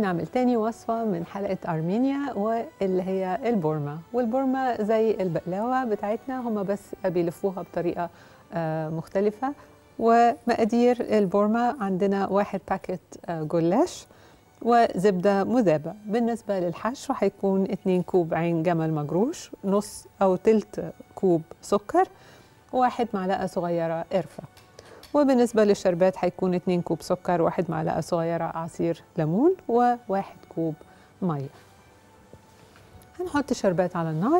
هنعمل تاني وصفة من حلقة أرمينيا واللي هي البورما والبورما زي البقلاوة بتاعتنا هما بس بيلفوها بطريقة آه، مختلفة ومقادير البورما عندنا واحد باكت آه، جلاش وزبدة مذابة بالنسبة للحشو هيكون 2 كوب عين جمل مجروش نص أو تلت كوب سكر وواحد معلقة صغيرة قرفة وبالنسبة للشربات هيكون 2 كوب سكر واحد معلقة صغيرة عصير ليمون وواحد كوب مية هنحط الشربات على النار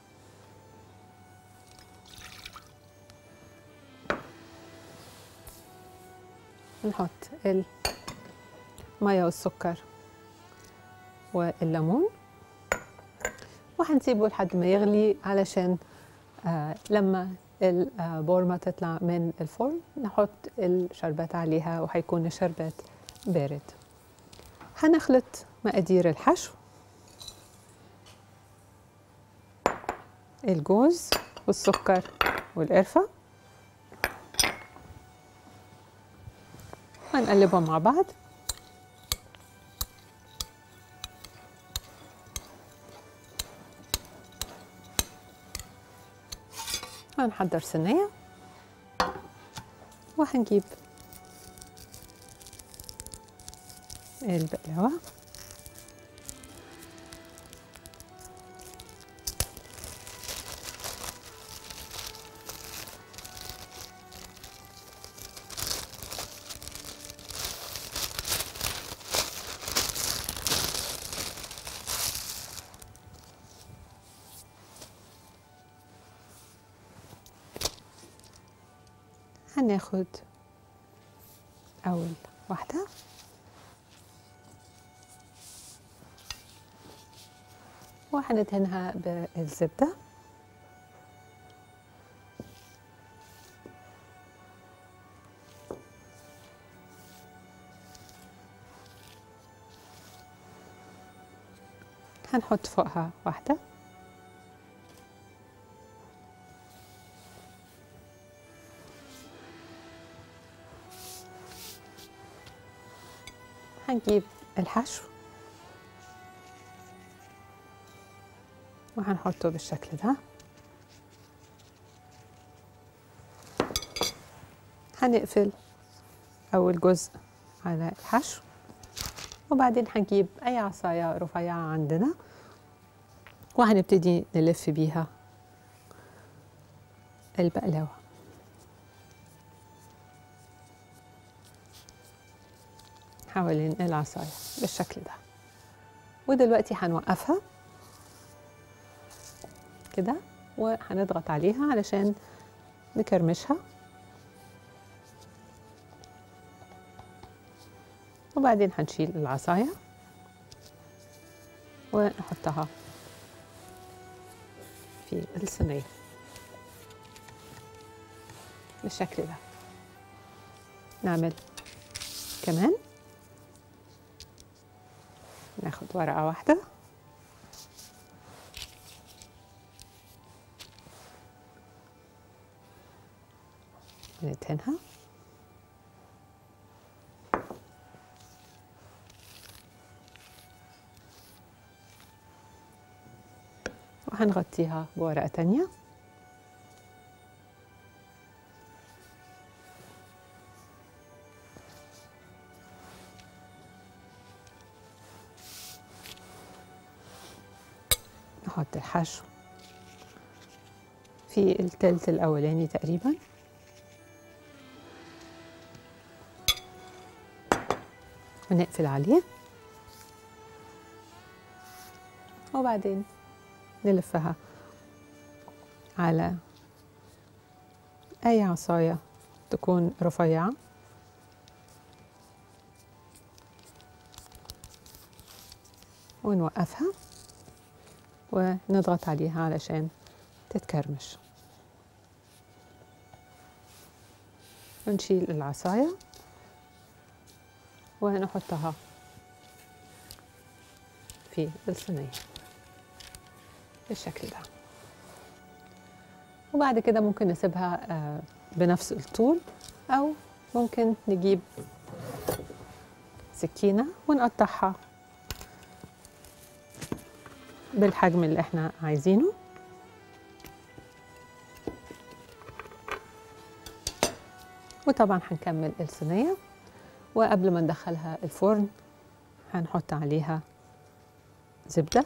نحط المية والسكر والليمون وهنسيبه لحد ما يغلي علشان آه لما البورمة تطلع من الفرن نحط الشربات عليها وهيكون الشربات بارد هنخلط مقادير الحشو الجوز والسكر والقرفة هنقلبهم مع بعض هنحضر صينية وهنجيب البقلاوة هناخد أول واحدة وهندهنها بالزبدة هنحط فوقها واحدة هنجيب الحشو وهنحطه بالشكل ده هنقفل أول جزء على الحشو وبعدين هنجيب أي عصاية رفيعة عندنا وهنبتدي نلف بيها البقلاوة حوالين العصاية بالشكل ده ودلوقتي هنوقفها كده وهنضغط عليها علشان نكرمشها وبعدين هنشيل العصاية ونحطها في الصينية بالشكل ده نعمل كمان ناخد ورقة واحدة ندهنها وهنغطيها بورقة تانية نحط الحشو في التلت الأولاني تقريبا ونقفل عليه وبعدين نلفها على أي عصاية تكون رفيعة ونوقفها ونضغط عليها علشان تتكرمش ونشيل العصاية ونحطها في الصينية بالشكل ده وبعد كده ممكن نسيبها آه، بنفس الطول أو ممكن نجيب سكينة ونقطعها بالحجم اللي احنا عايزينه وطبعا هنكمل الصينية وقبل ما ندخلها الفرن هنحط عليها زبدة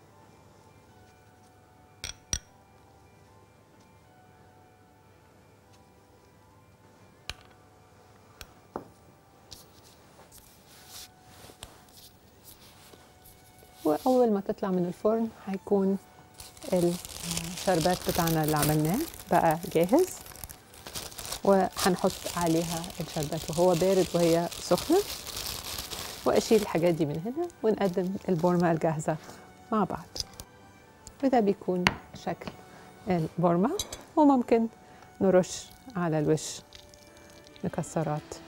وأول ما تطلع من الفرن هيكون الشربات بتاعنا اللي عملناه بقى جاهز وهنحط عليها الشربات وهو بارد وهي سخنة وأشيل الحاجات دي من هنا ونقدم البورمة الجاهزة مع بعض وده بيكون شكل البورمة وممكن نرش على الوش مكسرات